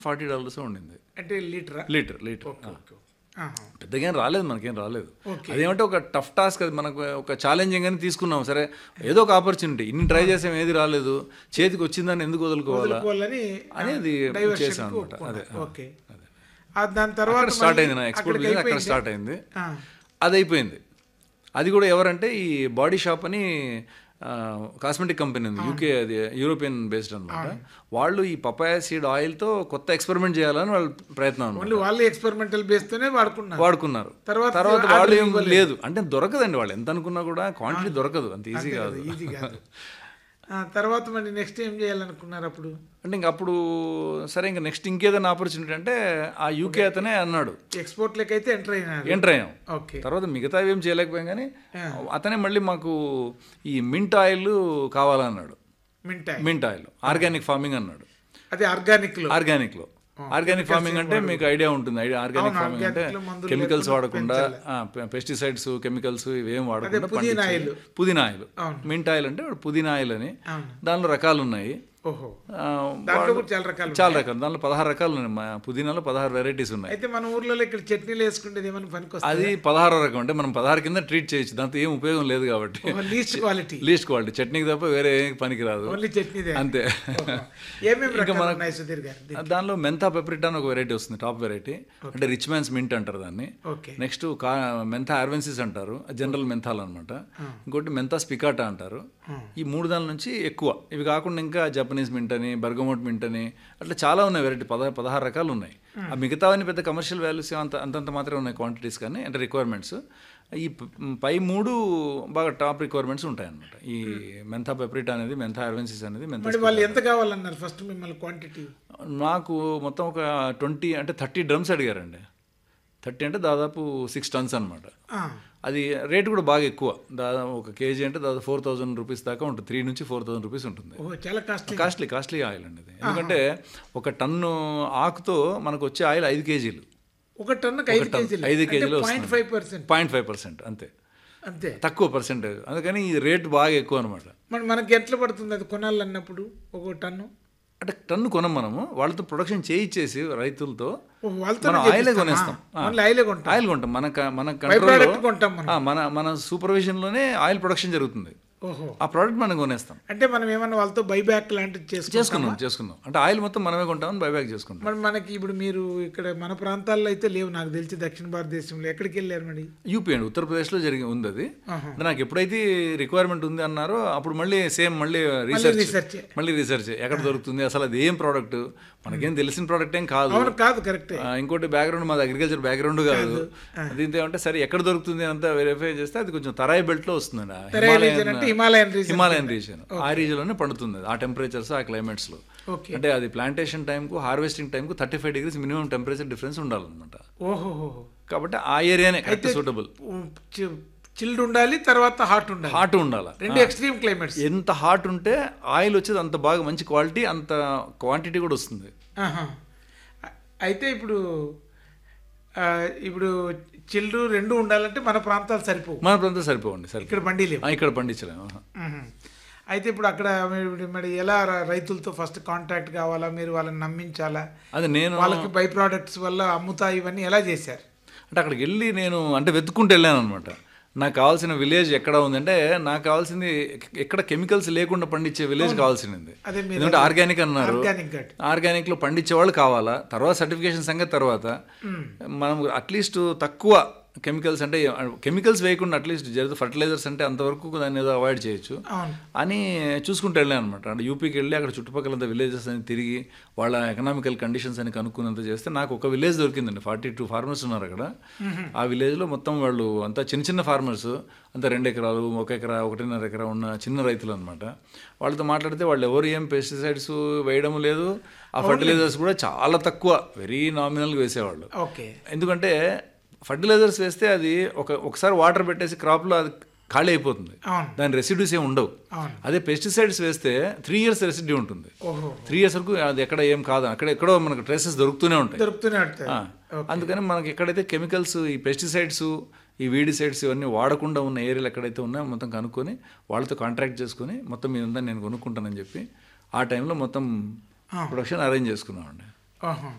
Forty dollars ఉండింది అంటే లీటరా లీటర్ లీటర్ ఓకే ఓకే ఆహా. పెద్దగా ఏం రాలేదు మనకేం రాలేదు Okay. అదేమంటే ఒక టఫ్ టాస్క్ అది మనకు ఒక ఛాలెంజింగ్ అని తీసుకున్నాం సరే ఏదో ఒక ఆపర్చునిటీ ఇన్ని ట్రై చేసాం ఏది రాలేదు చేతికి వచ్చిందని ఎందుకు వదులుకోవాలా వదులుకోవాలని అనేది డైవర్షన్ చేసాం అనమాట అదే ఓకే ఆ, దాని తర్వాత అక్కడ స్టార్ట్ మళ్ళీ అయింది నా ఎక్స్పోర్ట్ అక్కడికి బిజినెస్ అక్కడ అయిపోయింది. స్టార్ట్ అయింది ఆ, అది అయిపోయింది అది కూడా ఎవరంటే ఈ బాడీ షాప్ అని కాస్మెటిక్ కంపెనీ ఉంది యూకే అది యూరోపియన్ బేస్డ్ అనమాట వాళ్ళు ఈ పపాయ సీడ్ ఆయిల్తో కొత్త ఎక్స్పెరిమెంట్ చేయాలని వాళ్ళ ప్రయత్నం అనమాట ఓన్లీ వాళ్ళే ఎక్స్పెరిమెంటల్ బేస్తోనే వాడుకున్నారు వాడుకున్నారు తర్వాత తర్వాత order వాళ్ళు ఏం ఇవ్వలేదు. లేదు అంటే దొరకదండి వాళ్ళు ఎంత అనుకున్నా కూడా క్వాంటిటీ దొరకదు అంత ఈజీ కాదు ఈజీ కాదు ఆ, తర్వాత మరి నెక్స్ట్ ఏం చేయాలనుకున్నారు అప్పుడు అంటే ఇంక అప్పుడు సరే ఇంకా నెక్స్ట్ ఇంకేదైనా ఆపర్చునిటీ అంటే ఆ యూకే అతనే అన్నాడు ఎక్స్పోర్ట్ లెక్క అయితే ఎంటర్ అయినారు ఎంటర్ అయ్యాం ఓకే తర్వాత మిగతా ఏం చేయలేకపోయాం కానీ అతనే మళ్ళీ మాకు ఈ మింట్ ఆయిల్ కావాలన్నాడు మింటాయి మింట్ ఆయిల్ ఆర్గానిక్ ఫార్మింగ్ అన్నాడు అది ఆర్గానిక్ లో ఆర్గానిక్ లో ఆర్గానిక్ ఫార్మింగ్ అంటే మీకు ఐడియా ఉంటుంది ఐడియా ఆర్గానిక్ ఫార్మింగ్ అంటే organic లో మందులు కెమికల్స్ వాడకుండా పెస్టిసైడ్స్ కెమికల్స్ ఇవేం వాడకుండా పుదీనా పండించేది. పుదీనా ఆయిల్ మింట్ ఆయిల్ అంటే పుదీనా ఆయిల్ అని అవును. దానిలో రకాలు ఉన్నాయి ఓహో ఆ, దాంట్లో కూడా చాలా రకాలు చాలా రకాలు దానిలో పదహారు రకాలు ఉన్నాయి మా పుదీనాలో పదహారు వెరైటీస్ ఉన్నాయి అయితే మన ఊర్లో ఇక్కడ చట్నీలు వేసుకుంటే ఏమైనా పనికి వస్తుంది అది పదహారో రకం అంటే మనం పదహారు కింద ట్రీట్ చేయొచ్చు దాంతో ఏం ఉపయోగం లేదు కాబట్టి లీస్ట్ క్వాలిటీ లీస్ట్ క్వాలిటీ చట్నీకి తప్ప వేరే ఏం పనికి రాదు ఓన్లీ చట్నీదే అంతే ఓహో. ఏమేమి రకాలు ఉన్నాయి సుధీర్ గారు దానిలో మెంతా పెప్రిటా అని ఒక వెరైటీ వస్తుంది టాప్ వెరైటీ అంటే రిచ్ మ్యాన్స్ మింట్ అంటారు దాన్ని ఓకే నెక్స్ట్ కా మెంతా ఆర్వెన్సిస్ అంటారు జనరల్ మెంథాల్ అనమాట ఇంకోటి మెంతా స్పికాటా అంటారు ఈ మూడు దాని నుంచి ఎక్కువ ఇవి కాకుండా ఇంకా జపనీస్ మింట్ అని బర్గమోట్ మింట్ అని అట్లా చాలా ఉన్నాయి వెరైటీ పద పదహారు రకాలు ఉన్నాయి ఆ మిగతావన్నీ పెద్ద కమర్షియల్ వాల్యూస్ అంత అంతంత మాత్రమే ఉన్నాయి క్వాంటిటీస్ కానీ అంటే రిక్వైర్మెంట్స్ ఈ ప- పై మూడు బాగా టాప్ రిక్వైర్మెంట్స్ ఉంటాయి అనమాట ఈ మెంతా పెప్రిటా అనేది మెంతా ఆర్వెన్సిస్ అనేది మెంతా మరి వాళ్ళు ఎంత కావాలన్నారు ఫస్ట్ మిమ్మల్ని క్వాంటిటీ నాకు మొత్తం ఒక ట్వంటీ అంటే థర్టీ డ్రమ్స్ అడిగారండి థర్టీ అంటే దాదాపు సిక్స్ టన్స్ అనమాట అది రేట్ కూడా బాగా ఎక్కువ దాదాపు ఒక కేజీ అంటే దాదాపు ఫోర్ థౌజండ్ రూపీస్ దాకా ఉంటుంది త్రీ నుంచి ఫోర్ థౌసండ్ రూపీస్ ఉంటుంది ఓహో చాలా కాస్ట్లీ కాస్ట్లీ కాస్ట్లీ ఆయిల్ అండి ఇది ఎందుకంటే ఒక టన్ను ఆకుతో మనకు వచ్చే ఆయిల్ ఐదు కేజీలు ఒక టన్నుకి ఐదు కేజీలు ఐదు కేజీలు point five percent point five percent అంతే అంతే తక్కువ పర్సెంటేజ్ అందుకని ఈ రేట్ బాగా ఎక్కువ అనమాట మరి మనకి ఎట్లా పడుతుంది అది కొనాలన్నప్పుడు ఒక టన్ను అంటే టన్ను కొనం మనము వాళ్ళతో ప్రొడక్షన్ చేయించేసి రైతులతో ఓ, వాళ్ళతో మనం ఆయిలే కొనేస్తాం ఆ. ఓన్లీ ఆయిలే కొంటాం ఆయిల్ కొంటాం మన క- మన బై కంట్రోల్లో ప్రోడక్ట్ కొంటాం మనం ఆ, మన మన సూపర్విజన్లోనే ఆయిల్ ప్రొడక్షన్ జరుగుతుంది ఓహో ఆ ప్రోడక్ట్ మనం కొనేస్తాం అంటే మనం ఏమన్నా వాళ్ళతో బైబ్యాక్ లాంటిది చేసుకుంటాం చేసుకున్నాం చేసుకున్నాం అంటే ఆయిల్ మొత్తం మనమే కొంటామని బైబ్యాక్ చేసుకుంటాం మరి మనకి ఇప్పుడు మీరు ఇక్కడ మన ప్రాంతాల్లో అయితే లేవు నాకు తెలిసి దక్షిణ భారతదేశంలో ఎక్కడికి వెళ్ళారు మరి యూపీ అండి ఉత్తరప్రదేశ్లో జరిగి ఉంది అది ఆహా. అంటే నాకు ఎప్పుడైతే రిక్వైర్మెంట్ ఉంది అన్నారో అప్పుడు మళ్ళీ సేమ్ మళ్ళీ రీసెర్చ్ రీసెర్చ్ మళ్ళీ రీసెర్చ్ ఎక్కడ దొరుకుతుంది అసలు అది ఏం ప్రోడక్ట్ మనకేం తెలిసిన ప్రోడక్ట్ ఏం కాదు అవును కాదు కరెక్టే ఆ, ఇంకోటి బ్యాక్గ్రౌండ్ మాది అగ్రికల్చర్ బ్యాక్గ్రౌండ్ కాదు దీంతో ఏమంటే సరే ఎక్కడ దొరుకుతుంది అంతా వెరిఫై చేస్తే అది కొంచెం తరాయి బెల్ట్ లో వస్తుందండి ఆ తెరాయి region అంటే హిమాలయన్ రీజన్ హిమాలయన్ రీజియన్ ఆ రీజియన్లోనే పండుతుంది అది. ఆ టెంపరేచర్స్ ఆ క్లైమేట్స్ లో ఓకే అంటే అది ప్లాంటేషన్ టైంకు హార్వెస్టింగ్ టైంకు thirty five degrees minimum temperature difference ఉండాలన్నమాట ఓహో కాబట్టి ఆ ఏరియానే కరెక్ట్ సూటబుల్ చిల్డ్ ఉండాలి తర్వాత హాట్ ఉండాలి హాట్ ఉండాలి రెండు ఎక్స్ట్రీమ్ క్లైమేట్స్ ఎంత హాట్ ఉంటే ఆయిల్ వచ్చేది అంత బాగా మంచి క్వాలిటీ అంత క్వాంటిటీ కూడా వస్తుంది ఆహా. అయితే ఇప్పుడు ఆ, ఇప్పుడు చిల్డ్ రెండు ఉండాలంటే మన ప్రాంతాలు సరిపోవు మన ప్రాంతం సరిపోవండి సరిపో ఇక్కడ బండి లేవు ఆ, ఇక్కడ పండించలేము ఆహా. మ్మ్. అయితే ఇప్పుడు అక్కడ మీరు మరి ఎలా ర- రైతులతో ఫస్ట్ కాంటాక్ట్ కావాలా మీరు వాళ్ళని నమ్మించాలా అది నేను వాళ్ళకి బై ప్రోడక్ట్స్ వల్ల అమ్ముతా ఇవన్నీ ఎలా చేశారు అంటే అక్కడికి వెళ్ళి నేను అంటే వెతుక్కుంటూ వెళ్ళాను అనమాట నాకు కావాల్సిన విలేజ్ ఎక్కడ ఉందంటే నాకు కావాల్సింది ఎక్- ఎక్కడ కెమికల్స్ లేకుండా పండించే విలేజ్ కావాల్సింది అదే మీరు ఎందుకంటే ఆర్గానిక్ అన్నారు ఆర్గానిక్ గట్ ఆర్గానిక్లో పండించే వాళ్ళు కావాలా తర్వాత సర్టిఫికేషన్ సంగతి తర్వాత మనం అట్లీస్ట్ తక్కువ కెమికల్స్ అంటే కెమికల్స్ వేయకుండా అట్లీస్ట్ జరిగితే ఫర్టిలైజర్స్ అంటే అంతవరకు దాన్ని ఏదో అవాయిడ్ చేయొచ్చు అవును అని చూసుకుంటూ వెళ్ళాను అనమాట అంటే యూపీకి వెళ్ళి అక్కడ చుట్టుపక్కల విలేజెస్ అని తిరిగి వాళ్ళ ఎకనామికల్ కండిషన్స్ అని కనుక్కున్నంత చేస్తే నాకు ఒక విలేజ్ దొరికిందండి ఫార్టీ టూ ఫార్మర్స్ ఉన్నారు అక్కడ ఆ విలేజ్లో మొత్తం వాళ్ళు అంతా చిన్న చిన్న ఫార్మర్స్ అంతా రెండు ఎకరాలు ఒక ఎకరా ఒకటిన్నర ఎకరా ఉన్న చిన్న రైతులు అనమాట వాళ్ళతో మాట్లాడితే వాళ్ళు ఎవరు ఏం పెస్టిసైడ్స్ వేయడం లేదు ఆ ఫర్టిలైజర్స్ కూడా చాలా తక్కువ వెరీ నామినల్గా వేసేవాళ్ళు ఓకే ఎందుకంటే ఫర్టిలైజర్స్ వేస్తే అది ఒక ఒకసారి వాటర్ పెట్టేసి క్రాప్లో అది ఖాళీ అయిపోతుంది అవును దాని రెసిడ్యూస్ ఏమి ఉండవు అవును అదే పెస్టిసైడ్స్ వేస్తే త్రీ ఇయర్స్ రెసిడ్యూ ఉంటుంది ఓహో త్రీ ఇయర్స్ వరకు అది ఎక్కడ ఏం కాదు అక్కడ ఎక్కడో మనకు ట్రేసెస్ దొరుకుతూనే ఉంటాయి దొరుకుతూనే ఉంటాయి ఆ, అందుకని మనకి ఎక్కడైతే కెమికల్స్ ఈ పెస్టిసైడ్స్ ఈ వీడిసైడ్స్ ఇవన్నీ వాడకుండా ఉన్న ఏరియాలు ఎక్కడైతే ఉన్నాయో మొత్తం కనుక్కొని వాళ్ళతో కాంట్రాక్ట్ చేసుకొని మొత్తం ఇదంతా నేను కొనుక్కుంటానని చెప్పి ఆ టైంలో మొత్తం ప్రొడక్షన్ అరేంజ్ చేసుకున్నామండి ఆహా.